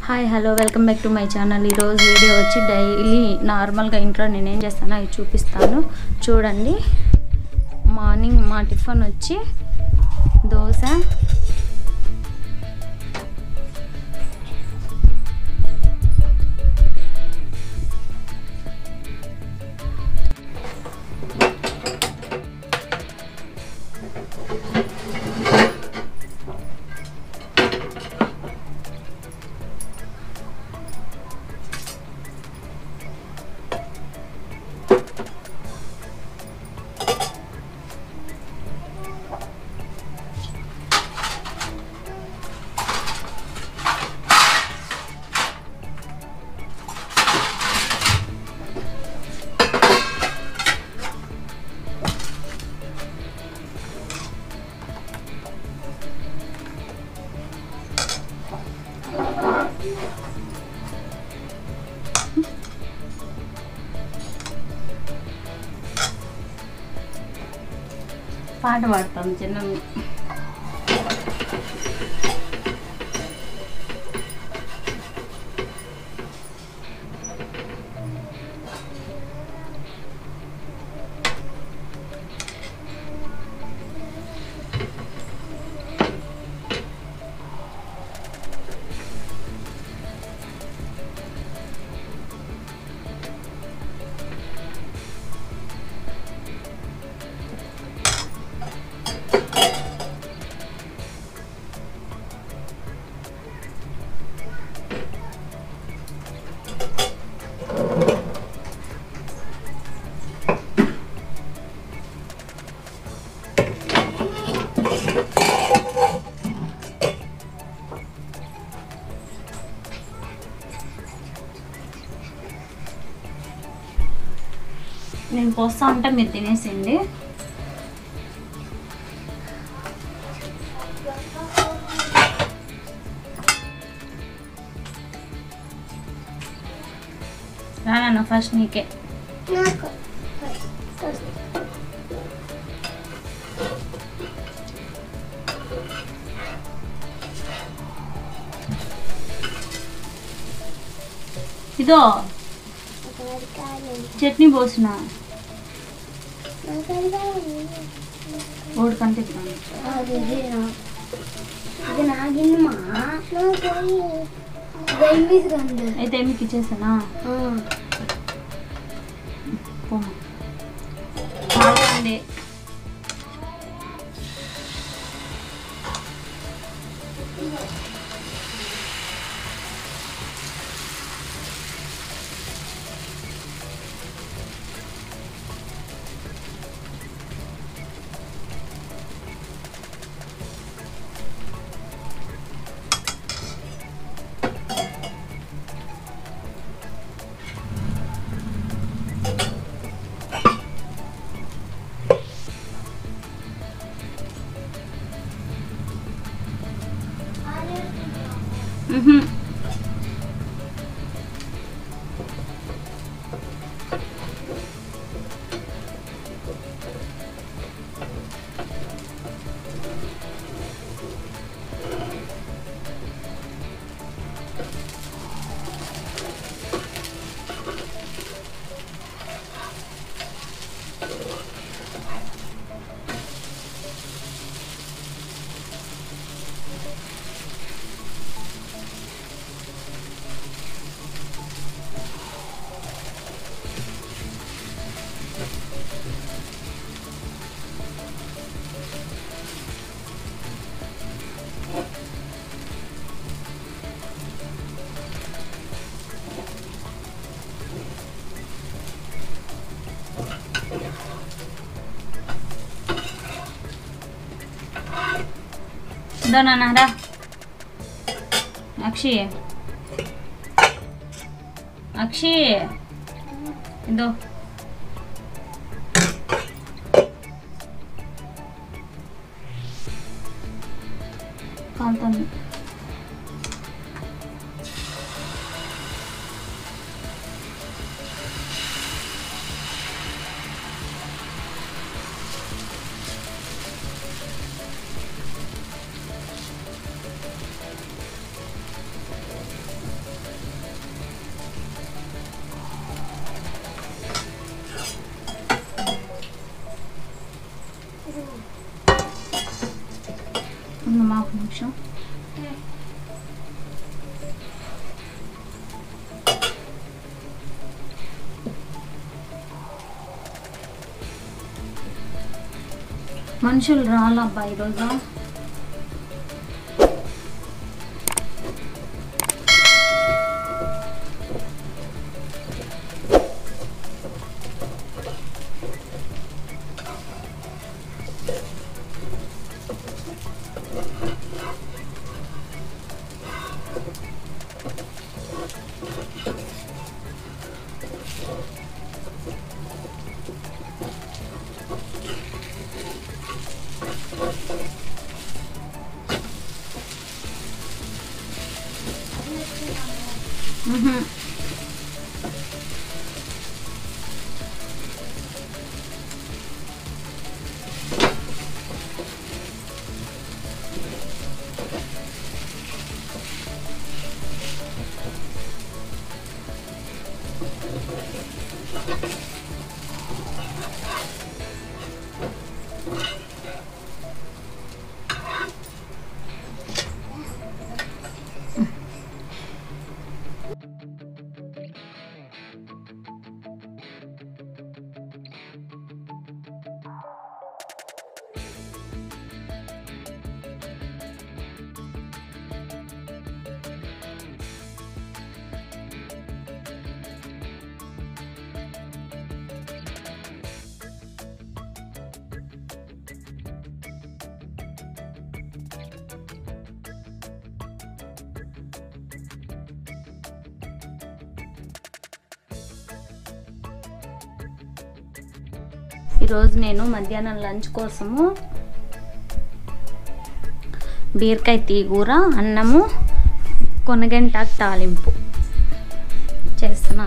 Hi hello welcome back to my channel ఈరోజు video వచ్చి daily నార్మల్గా ఇంట్లో నేను ఏం చేస్తానో అవి చూపిస్తాను చూడండి మార్నింగ్ మా టిఫిన్ వచ్చి దోశ పాట పాడతాం చిన్న నేను పోస్తా ఉంటే మీరు తినేసిండి రానన్న ఫస్ట్ నీకే నాకు ఇదో ఒకటి కాదు చట్నీ పోసిన ఒకటి కాదు ఓడి కనిపిస్తున్నాను అది ఇది నా- ఇది నాగిన్నమా నాకు గైమీస్ కంది అయితే మీకు ఇచ్చేసానా పోమ్మ బాగుంది మ్హూ. ఇదో నాన్న రా అక్షి అక్షి ఇదో కాలుతుంది నిమిషం మనుషులు రాలబ్బా ఈరోజు మ్హూ. ఈరోజు నేను మధ్యాహ్నం లంచ్ కోసము బీరకాయ తీగూర అన్నము కొనగంటాకు తాలింపు చేస్తున్నా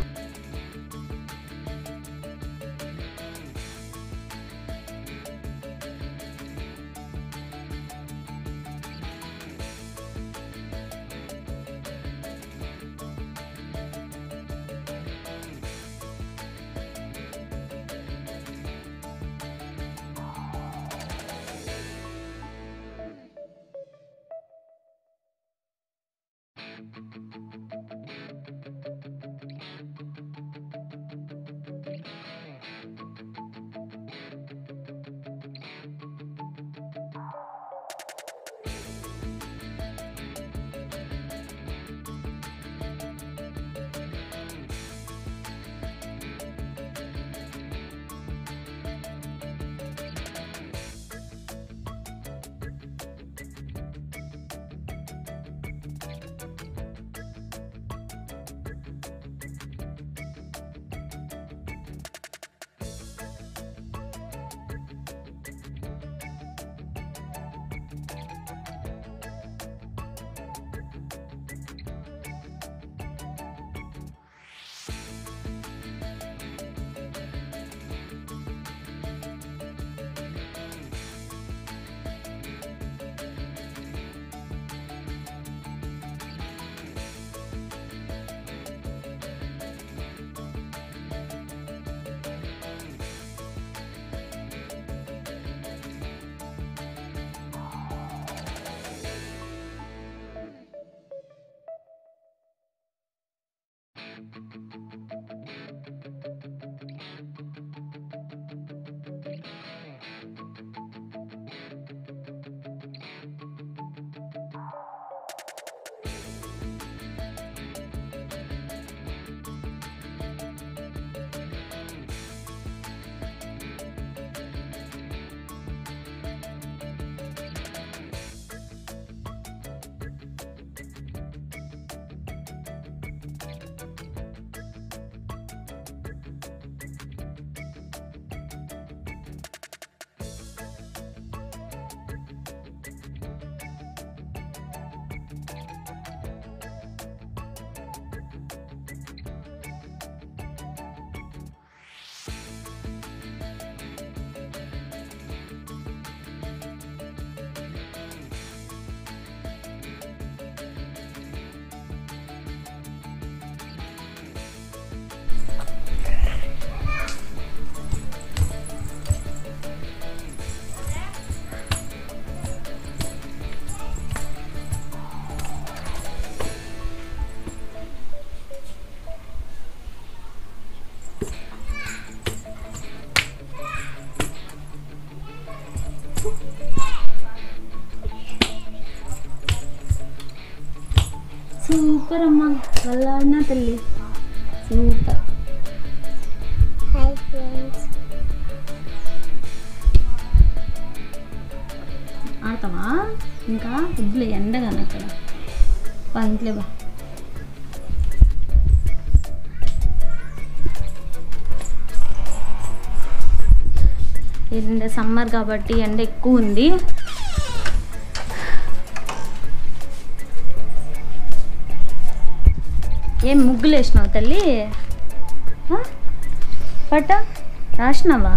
సూపర్ అమ్మా వల్లాడినా తల్లి సూపర్ హాయ్ ఫ్రెండ్స్ ఆడతావా ఇంకా వద్దులే ఎండగాను అక్కడ బా ఇంట్లో బా ఎండ సమ్మర్ కాబట్టి ఎండ ఎక్కువ ఉంది ఏం ముగ్గులు వేసినావు తల్లి ఆ? పట్ట రాసినావా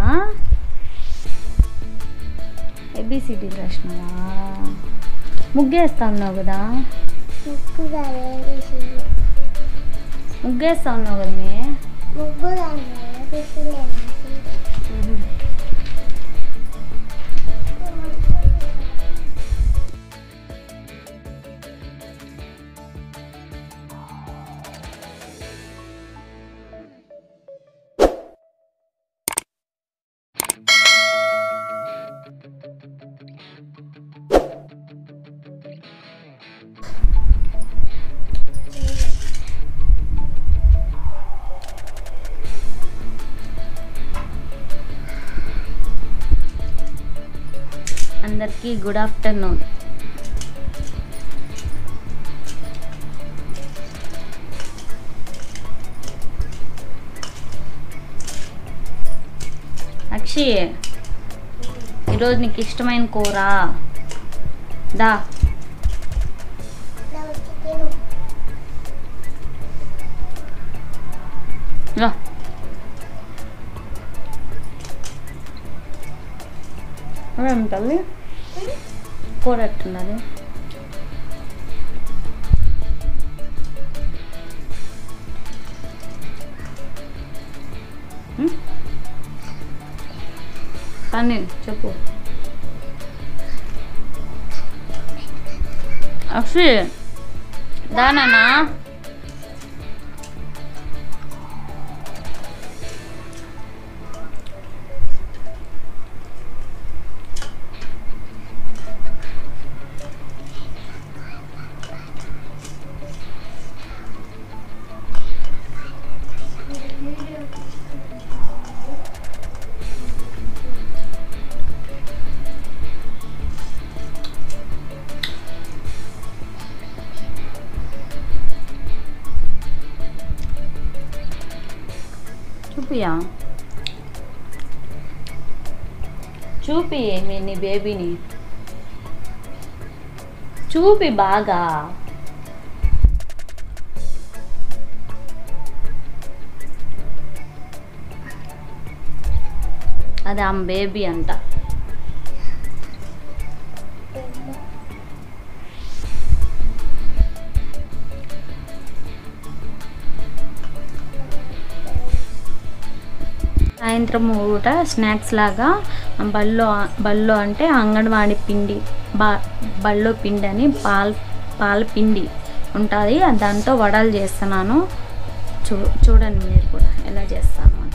ఏబిసిడి రాసినావా ముగ్గేస్తా ఉన్నావు కదా ముగ్గుగా వేరేసింది ముగ్గేస్తా ఉన్నావు కదా మే ముగ్గుగా వేరేసింది అందరికీ గుడ్ ఆఫ్టర్నూన్ అక్షి ఈరోజు నీకు ఇష్టమైన కూర దా రా ఏం తల్లి కూర ఎట్టున్నది ఉం? కానీ చెప్పు అక్షి దానా చూపియా చూపి మీ నీ బేబీని చూపి బాగా అది ఆమె బేబీ అంట సాయంత్రం పూట స్నాక్స్ లాగా బల్లో బల్లో అంటే అంగన్వాడి పిండి బా బల్లో పిండి అని పాల పాల పిండి ఉంటుంది దాంతో వడలు చేస్తున్నాను చూ చూడండి మీరు కూడా ఎలా చేస్తాను అని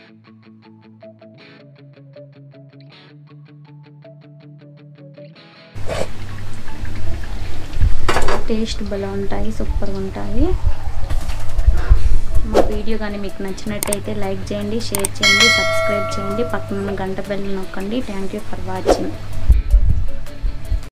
టేస్ట్ భలే ఉంటాయి సూపర్గా ఉంటాయి మా వీడియో కానీ మీకు నచ్చినట్టయితే లైక్ చేయండి షేర్ చేయండి సబ్స్క్రైబ్ చేయండి పక్కన ఉన్న గంట బెల్ నొక్కండి థ్యాంక్ యూ ఫర్ వాచింగ్